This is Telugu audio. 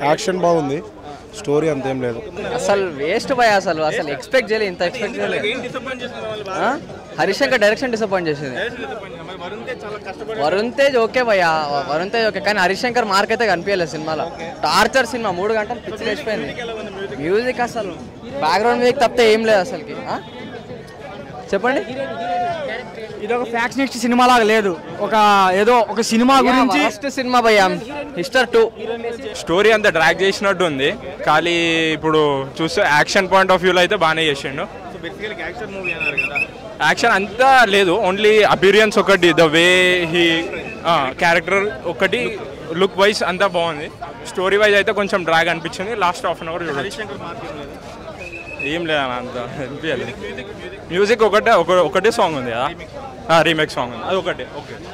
యాక్షన్ బాగుంది స్టోరీ అంతేం లేదు అసలు వేస్ట్ బాయ్ అసలు అసలు ఎక్స్పెక్ట్ చేయలేదు ఇంత ఎక్స్పెక్ట్ చేయలేదు ఆ? హరిశంకర్ డైరెక్షన్ డిసప్పాయింట్ చేసింది వరుణ్ తేజ్ ఓకే భయ్య వరుణ్ తేజ్ ఓకే కానీ హరిశంకర్ మార్క్ అయితే కనిపించలేదు సినిమాలో టార్చర్ సినిమా మూడు గంటలు పిచ్చి లేచిపోయింది మ్యూజిక్ అసలు బ్యాక్గ్రౌండ్ మ్యూజిక్ తప్పితే ఏం లేదు అసలుకి ఆ? చెప్పండి ఇది ఒక ఫ్యాక్షనిస్ట్ సినిమా లాగా లేదు ఒక ఏదో ఒక సినిమా గురించి ఫస్ట్ సినిమా భయ్య హిస్టర్ టూ స్టోరీ అంతా డ్రాగ్ చేసినట్టు ఉంది కానీ ఇప్పుడు చూస్తే యాక్షన్ పాయింట్ ఆఫ్ వ్యూలో అయితే బాగానే చేసిండు యాక్షన్ అంతా లేదు ఓన్లీ అపీరియన్స్ ఒకటి ద వే హీ క్యారెక్టర్ ఒకటి లుక్ వైజ్ అంతా బాగుంది స్టోరీ వైజ్ అయితే కొంచెం డ్రాగ్ అనిపించింది లాస్ట్ హాఫ్ అన్ అవర్ చూడొచ్చు ఏం లేదన్న అంత అనిపించలేదు మ్యూజిక్ ఒకటే ఒక ఒకటే సాంగ్ ఉంది కదా రీమేక్ సాంగ్ ఉంది అది ఒకటే ఓకే